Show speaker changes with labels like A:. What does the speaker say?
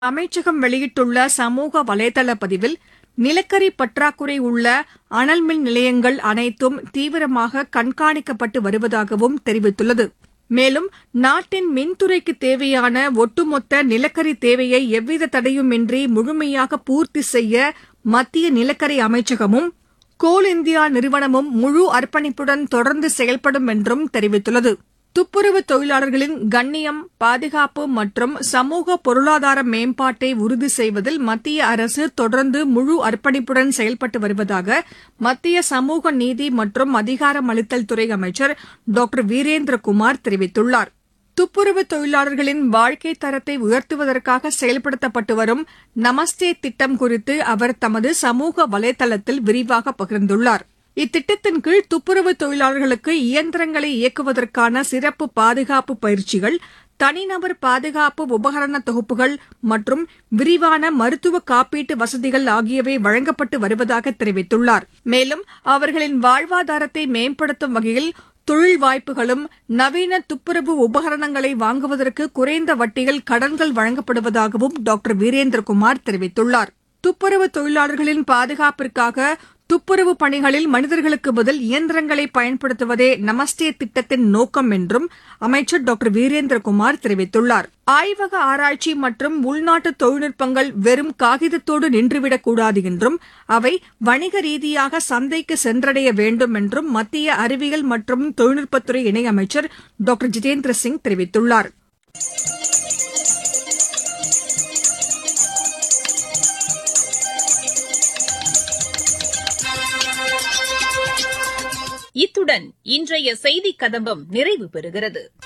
A: அமைச்சகம் வெளியிட்டுள்ள சமூக வலைதள பதிவில் நிலக்கரி பற்றாக்குறை உள்ள அனல் மின் நிலையங்கள் அனைத்தும் தீவிரமாக கண்காணிக்கப்பட்டு வருவதாகவும் தெரிவித்துள்ளது மேலும் நாட்டின் மின்துறைக்கு தேவையான ஒட்டுமொத்த நிலக்கரி தேவையை எவ்வித தடையுமின்றி முழுமையாக பூர்த்தி செய்ய மத்திய நிலக்கரி அமைச்சகமும் கோல் இந்தியா நிறுவனமும் முழு அர்ப்பணிப்புடன் தொடர்ந்து செயல்படும் என்றும் தெரிவித்துள்ளது துப்புரவு தொழிலாளர்களின் கண்ணியம் பாதுகாப்பு மற்றும் சமூக பொருளாதார மேம்பாட்டை உறுதி செய்வதில் மத்திய அரசு தொடர்ந்து முழு அர்ப்பணிப்புடன் செயல்பட்டு வருவதாக மத்திய சமூக நீதி மற்றும் அதிகாரமளித்தல் துறை அமைச்சர் டாக்டர் வீரேந்திரகுமார் தெரிவித்துள்ளார் துப்புரவு தொழிலாளர்களின் வாழ்க்கை தரத்தை உயர்த்துவதற்காக செயல்படுத்தப்பட்டு வரும் நமஸ்தே திட்டம் குறித்து அவர் தமது சமூக வலைதளத்தில் விரிவாக பகிர்ந்துள்ளார் இத்திட்டத்தின் கீழ் துப்புரவு தொழிலாளர்களுக்கு இயந்திரங்களை இயக்குவதற்கான சிறப்பு பாதுகாப்பு பயிற்சிகள் தனிநபர் பாதுகாப்பு உபகரண தொகுப்புகள் மற்றும் விரிவான மருத்துவ காப்பீட்டு வசதிகள் ஆகியவை வழங்கப்பட்டு வருவதாக தெரிவித்துள்ளார் மேலும் அவர்களின் வாழ்வாதாரத்தை மேம்படுத்தும் வகையில் தொழில் வாய்ப்புகளும் நவீன துப்புரவு உபகரணங்களை வாங்குவதற்கு குறைந்த வட்டியில் கடன்கள் வழங்கப்படுவதாகவும் டாக்டர் வீரேந்திரகுமார் தெரிவித்துள்ளார் துப்புரவு தொழிலாளர்களின் பாதுகாப்பிற்காக துப்புரவு பணிகளில் மனிதர்களுக்கு பதில் இயந்திரங்களை பயன்படுத்துவதே நமஸ்தே திட்டத்தின் நோக்கம் என்றும் அமைச்சர் டாக்டர் வீரேந்திரகுமார் தெரிவித்துள்ளார் ஆய்வக ஆராய்ச்சி மற்றும் உள்நாட்டு தொழில்நுட்பங்கள் வெறும் காகிதத்தோடு நின்றுவிடக்கூடாது என்றும் அவை வணிக ரீதியாக சந்தைக்கு சென்றடைய வேண்டும் என்றும் மத்திய அறிவியல் மற்றும் தொழில்நுட்பத்துறை இணையமைச்சர் டாக்டர் ஜிதேந்திர சிங் தெரிவித்துள்ளார்
B: இத்துடன் இன்றைய செய்திக் கதம்பம் நிறைவு பெறுகிறது